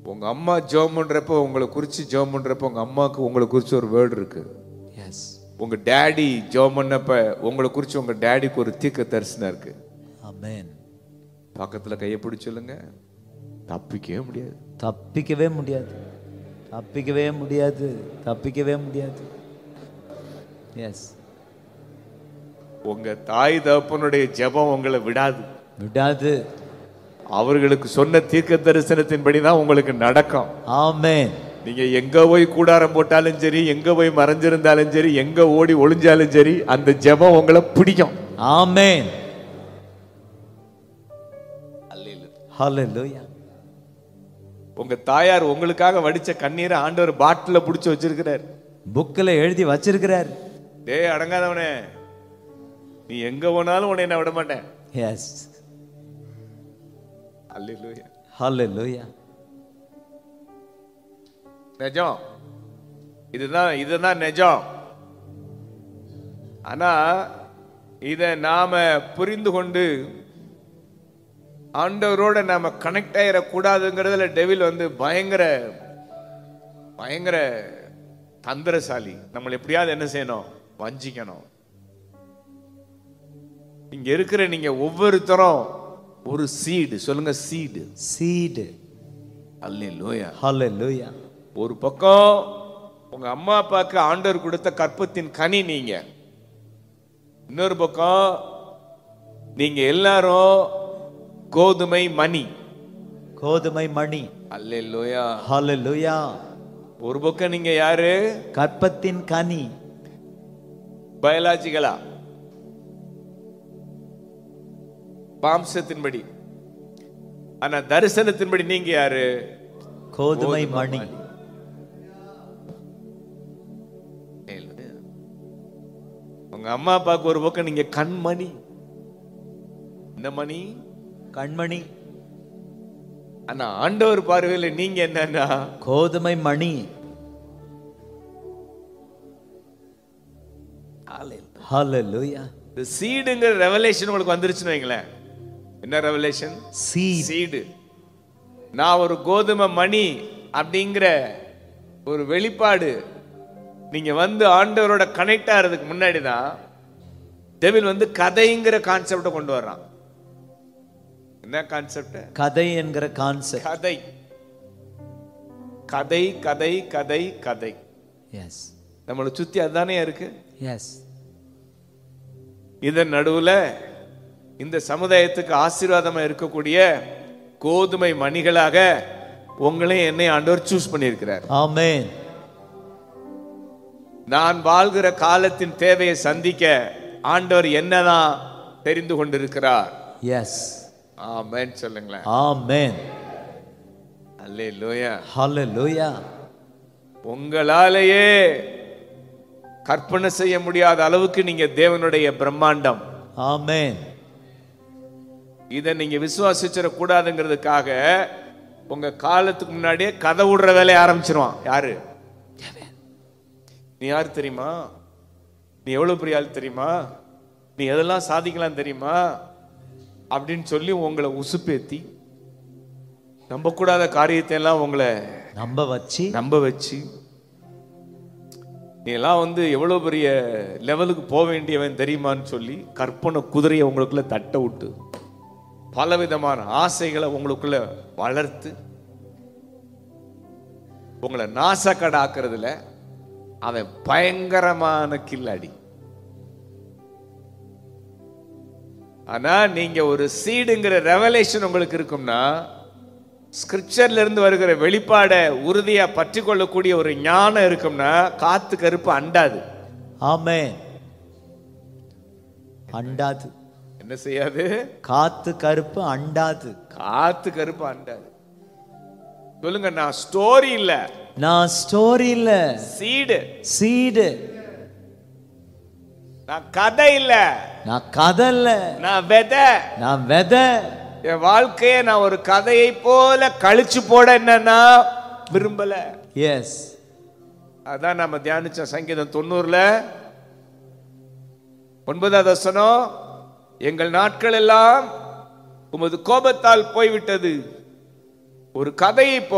உங்க அம்மா ஜெபம் பண்றப்போ உங்களை குறிச்சு ஜெபம் பண்றப்போ உங்க அம்மாவுக்கு உங்களை குறிச்சு ஒரு வேர்டு இருக்கு எஸ் உங்க டேடி ஜெபம் பண்ணப்ப உங்களை குறிச்சு உங்க டேடிக்கு ஒரு தீர்க்க தரிசனம் இருக்கு ஆமென் பக்கத்துல கையை பிடிச்சு சொல்லுங்க தப்பிக்கவே முடியாது தப்பிக்கவே முடியாது தப்பிக்கவே முடியாது தப்பிக்கவே முடியாது எஸ் உங்க தாய் தகப்பனுடைய ஜெபம் உங்களை விடாது விடாது அவர்களுக்கு சொன்ன தீர்க்க தரிசனத்தின்படி தான் உங்களுக்கு நடக்கும் ஆமென் நீங்க எங்க போய் கூடாரம் போட்டாலும் சரி எங்க போய் மறைஞ்சிருந்தாலும் சரி எங்க ஓடி ஒளிஞ்சாலும் சரி அந்த ஜெபம் உங்களை பிடிக்கும் ஆமென் ஹalleluya உங்க தாயார் உங்களுக்காக வடிச்ச கண்ணீரை ஆண்டவர் பாட்டில புடிச்சு வச்சிருக்கிறார் புக்கில் எழுதி வச்சிருக்கிறார் டேய் அடங்காதவனே நீ எங்க போனாலும் உன்னை நான் விட மாட்டேன் எஸ் அல்லேலூயா ஹalleluya நிஜம் இதுதான் இதுதான் நிஜம் ஆனா இத நாம புரிந்து கொண்டு ஆண்டவரோட நாம கனெக்ட் ஆயிடக்கூடாதுங்கிறதுல டெவில் வந்து பயங்கர பயங்கர தந்திரசாலி நம்மளை எப்படியாவது என்ன செய்யணும் வஞ்சிக்கணும் இங்க இருக்கிற நீங்க ஒவ்வொருத்தரும் ஒரு சீடு சொல்லுங்க சீடு சீடு அல்லேலூயா ஹalleluya ஒரு பக்கம் உங்க அம்மா அப்பாவுக்கு ஆண்டவர் கொடுத்த கற்பத்தின் கனி நீங்க இன்னொரு பக்கம் நீங்க எல்லாரும் கோதுமை மணி கோதுமை மணி அல்லேலூயா ஹalleluya ஒரு பக்கம் நீங்க யாரு கற்பத்தின் கனி பயாலாஜிக்கலா பாம்சத்தின்படி ஆனா தரிசனத்தின்படி நீங்க யாரு கோதுமை மணி உங்க அம்மா அப்பாவுக்கு ஒரு பக்கம் நீங்க கண்மணி இந்த மணி கண்மணி ஆனா ஆண்டவர் பார்வையில நீங்க என்னன்னா கோதுமை மணி ஹalleluya இந்த சீடுங்கிற ரெவலேஷன் உங்களுக்கு வந்துருச்சுன்னு வைங்களேன் என்ன ரெவலேஷன் சீட் சீடு நான் ஒரு கோதுமை மணி அப்படிங்கிற ஒரு வெளிப்பாடு நீங்க வந்து ஆண்டவரோட கனெக்ட் ஆகிறதுக்கு முன்னாடி தான் டெவில் வந்து கதைங்கிற கான்செப்டை கொண்டு வர்றான் என்ன கான்செப்ட் கதை என்கிற கான்செப்ட் கதை கதை கதை கதை கதை எஸ் நம்மளை சுத்தி அதுதானே இருக்கு எஸ் இதன் நடுவுல இந்த சமுதாயத்துக்கு ஆசீர்வாதமா இருக்கக்கூடிய கோதுமை மணிகளாக உங்களையும் என்னை ஆண்டவர் சூஸ் பண்ணியிருக்கிறார் ஆமென் நான் வாழ்கிற காலத்தின் தேவையை சந்திக்க ஆண்டவர் என்னதான் தெரிந்து கொண்டிருக்கிறார் எஸ் ஆமென் சொல்லுங்களேன் ஆமென் அல்லே லோயா ஹalleluya உங்களாலேயே கற்பனை செய்ய முடியாத அளவுக்கு நீங்க தேவனுடைய பிரம்மாண்டம் ஆமென் இதை நீங்க விசுவாசிச்சிட கூடாதுங்கிறதுக்காக உங்க காலத்துக்கு முன்னாடியே கதை விடுற வேலையை ஆரம்பிச்சிருவான் யாரு நீ யார் தெரியுமா நீ எவ்வளவு பெரிய ஆள் தெரியுமா நீ எதெல்லாம் சாதிக்கலாம் தெரியுமா அப்படின்னு சொல்லி உங்களை உசுப்பேத்தி நம்பக்கூடாத காரியத்தை எல்லாம் உங்களை நம்ப வச்சு நம்ப வச்சு நீ எல்லாம் வந்து எவ்வளவு பெரிய லெவலுக்கு போக வேண்டியவன் தெரியுமான்னு சொல்லி கற்பனை குதிரையை உங்களுக்குள்ள தட்ட விட்டு பலவிதமான ஆசைகளை உங்களுக்குள்ள வளர்த்து உங்களை நாசக்கடாக்குறதுல அவன் பயங்கரமான கில்லாடி ஆனா நீங்க ஒரு சீடுங்கிற ரெவலேஷன் உங்களுக்கு இருக்கும்னா ஸ்கிரிப்சர்ல இருந்து வருகிற வெளிப்பாடை உறுதியா பற்றி கொள்ளக்கூடிய ஒரு ஞானம் இருக்கும்னா காத்து கருப்பு அண்டாது ஆமென் அண்டாது என்ன செய்யாது காத்து கருப்பு அண்டாது காத்து கருப்பு அண்டாது சொல்லுங்க நான் ஸ்டோரி இல்ல நான் ஸ்டோரி இல்ல சீடு சீடு நான் கதை இல்ல நான் கதை இல்ல நான் விதை நான் விதை என் வாழ்க்கையை நான் ஒரு கதையை போல கழிச்சு போட என்னன்னா விரும்பல எஸ் அதான் நம்ம தியானிச்ச சங்கீதம் தொண்ணூறுல ஒன்பதாவது வசனம் எங்கள் நாட்கள் எல்லாம் உமது கோபத்தால் போய்விட்டது ஒரு கதையை போ